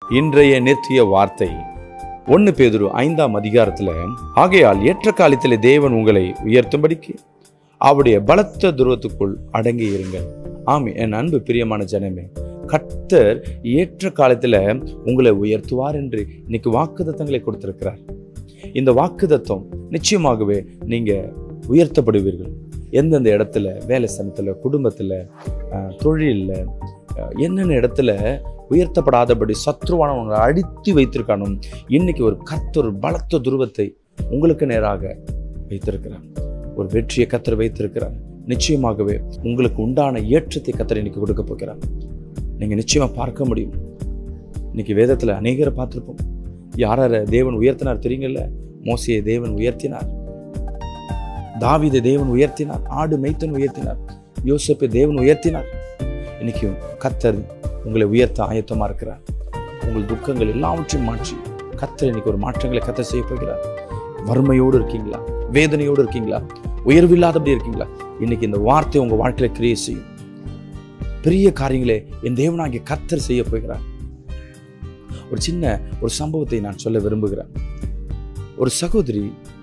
இன்றைய நித்திய வார்த்தை ஒன்று பேதுரு ஐந்தாம் அதிகாரத்தில் ஆகையால் ஏற்ற காலத்தில் தேவன் உங்களை உயர்த்தும்படிக்கு அவருடைய பலத்த துருவத்துக்குள் அடங்கி இருங்கள் ஆமே என் அன்பு பிரியமான ஜனமே கர்த்தர் ஏற்ற காலத்தில் உங்களை உயர்த்துவார் என்று இன்னைக்கு வாக்குதத்தங்களை கொடுத்திருக்கிறார் இந்த வாக்குதத்தம் நிச்சயமாகவே நீங்க உயர்த்தப்படுவீர்கள் எந்தெந்த இடத்துல வேலை ஸ்தலத்தில் குடும்பத்தில் தொழிலில் என்னென்ன இடத்துல உயர்த்தப்படாதபடி சத்ருவானவங்களை அடித்து வைத்திருக்கானோ இன்னைக்கு ஒரு கர்த்தர் பலத்த துருவத்தை உங்களுக்கு நேராக வைத்திருக்கிறார் ஒரு வெற்றியை கத்தர் வைத்திருக்கிறார் நிச்சயமாகவே உங்களுக்கு உண்டான ஏற்றத்தை கத்தர் இன்னைக்கு கொடுக்க போகிறார் நீங்க நிச்சயமா பார்க்க முடியும் இன்னைக்கு வேதத்துல அநேகரை பார்த்திருப்போம் யார தேவன் உயர்த்தினார் தெரியுங்கல்ல மோசையை தேவன் உயர்த்தினார் தாவீதை தேவன் உயர்த்தினார் ஆடு மெய்த்தன் உயர்த்தினார் யோசப்பை தேவன் உயர்த்தினார் இன்னைக்கு கத்தர் உங்களை உயர்த்த ஆயத்தமா இருக்கிறார் உங்கள் துக்கங்கள் எல்லாவற்றையும் மாற்றி கத்தர் இன்னைக்கு ஒரு மாற்றங்களை கத்தர் செய்ய போகிறார் வறுமையோடு இருக்கீங்களா வேதனையோடு இருக்கீங்களா உயர்வில்லாதபடி இருக்கீங்களா இன்னைக்கு இந்த வார்த்தை உங்க வாழ்க்கையில கிரியை செய்யும் பெரிய காரியங்களே என் தேவனாகிய கத்தர் செய்ய போகிறார் ஒரு சின்ன ஒரு சம்பவத்தை நான் சொல்ல விரும்புகிறேன் ஒரு சகோதரி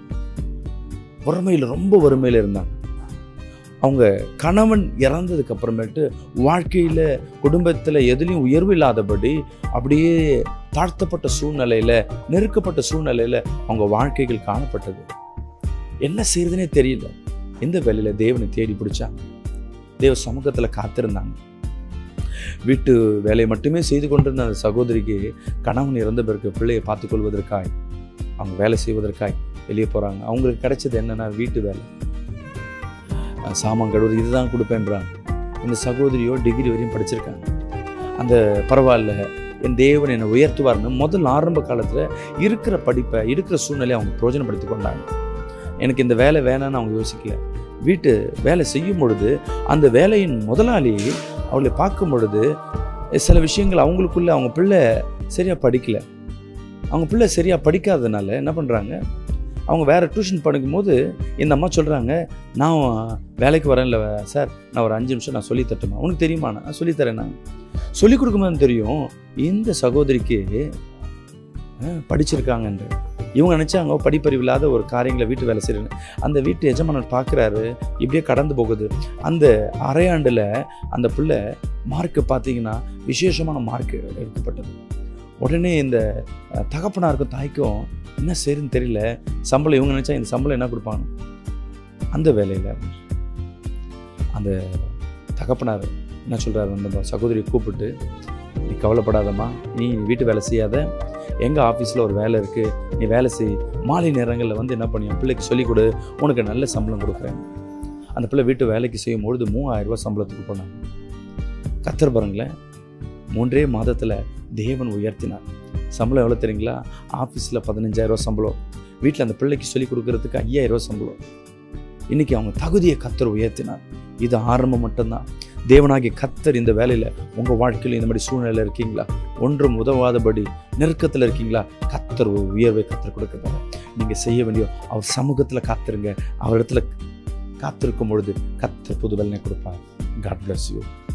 வறுமையில் ரொம்ப வறுமையில் இருந்தாங்க அவங்க கணவன் இறந்ததுக்கு அப்புறமேட்டு வாழ்க்கையில் குடும்பத்தில் எதுலேயும் உயர்வு இல்லாதபடி அப்படியே தாழ்த்தப்பட்ட சூழ்நிலையில் நெருக்கப்பட்ட சூழ்நிலையில் அவங்க வாழ்க்கைகள் காணப்பட்டது என்ன செய்யறதுனே தெரியல எந்த வேலையில் தேவனை தேடி பிடிச்சாங்க தேவ சமூகத்தில் காத்திருந்தாங்க வீட்டு வேலையை மட்டுமே செய்து கொண்டிருந்த அந்த சகோதரிக்கு கணவன் இறந்த பிறகு பிள்ளையை பார்த்துக்கொள்வதற்காய் அவங்க வேலை செய்வதற்காய் வெளியே போகிறாங்க அவங்களுக்கு கிடைச்சது என்னன்னா வீட்டு வேலை அஹ் சாமான் கழுவுறது இதுதான் கொடுப்பேன்றாங்க இந்த சகோதரியோ டிகிரி வரையும் படிச்சிருக்காங்க அந்த பரவாயில்ல என் தேவன் என்னை உயர்த்துவார்னு முதல் ஆரம்ப காலத்தில் இருக்கிற படிப்பை இருக்கிற சூழ்நிலையை அவங்க பிரயோஜனப்படுத்தி கொண்டாங்க எனக்கு இந்த வேலை வேணான்னு அவங்க யோசிக்கல வீட்டு வேலை செய்யும் பொழுது அந்த வேலையின் முதலாளி அவளை பார்க்கும் பொழுது சில விஷயங்கள் அவங்களுக்குள்ள அவங்க பிள்ளை சரியாக படிக்கல அவங்க பிள்ளை சரியாக படிக்காததுனால என்ன பண்ணுறாங்க அவங்க வேறு டியூஷன் படிக்கும்போது இந்த அம்மா சொல்கிறாங்க நான் வேலைக்கு வரேன்ல சார் நான் ஒரு அஞ்சு நிமிஷம் நான் சொல்லி தட்டுமா உனக்கு தெரியுமா நான் சொல்லித்தரேன் நான் சொல்லி கொடுக்கும்போது தெரியும் இந்த சகோதரிக்கு அஹ், படிச்சிருக்காங்கன்ற இவங்க நினச்சாங்க படிப்பறிவு இல்லாத ஒரு காரியங்களை வீட்டு வேலை செய்யறேன்னு அந்த வீட்டு எஜமானர் பார்க்குறாரு இப்படியே கடந்து போகுது அந்த அரையாண்டில் அந்த பிள்ளை மார்க்கு பார்த்தீங்கன்னா விசேஷமான மார்க் எடுக்கப்பட்டது உடனே இந்த அஹ், தகப்பனாருக்கும் தாய்க்கும் என்ன செய்யுதுன்னு தெரியல சம்பளம் இவங்க நினச்சா இந்த சம்பளம் என்ன கொடுப்பாங்க அந்த வேலையில் அந்த தகப்பனார் என்ன சொல்கிறாரு அந்த சகோதரியை கூப்பிட்டு நீ கவலைப்படாதம்மா நீ வீட்டு வேலை செய்யாத எங்கள் ஆஃபீஸில் ஒரு வேலை இருக்குது நீ வேலை செய் மாலை நேரங்களில் வந்து என்ன பண்ணி என் பிள்ளைக்கு சொல்லிக் கொடு உனக்கு நல்ல சம்பளம் கொடுக்குறேன் அந்த பிள்ளை வீட்டு வேலைக்கு செய்யும் பொழுது மூவாயிரம் ரூபாய் சம்பளத்துக்கு போனாங்க கத்தர் பாருங்களேன் மூன்றே மாதத்தில் தேவன் உயர்த்தினார் சம்பளம் எவ்வளோ தெரியுங்களா ஆஃபீஸில் பதினஞ்சாயிரம் ரூபாய் சம்பளம் வீட்டில் அந்த பிள்ளைக்கு சொல்லிக் கொடுக்கறதுக்கு ஐயாயிரம் ரூபாய் சம்பளம் இன்னைக்கு அவங்க தகுதியை கத்தர் உயர்த்தினார் இது ஆரம்பம் மட்டும்தான் தேவனாகிய கத்தர் இந்த வேலையில் உங்கள் வாழ்க்கையில் இந்த மாதிரி சூழ்நிலையில் இருக்கீங்களா ஒன்றும் உதவாதபடி நெருக்கத்தில் இருக்கீங்களா கத்தர் ஒரு உயர்வை கத்தர் கொடுக்குறாரு நீங்கள் செய்ய வேண்டிய அவர் சமூகத்தில் காத்திருங்க அவர் இடத்துல காத்திருக்கும் பொழுது கத்தர் புது பலனை கொடுப்பார் காட் bless யூ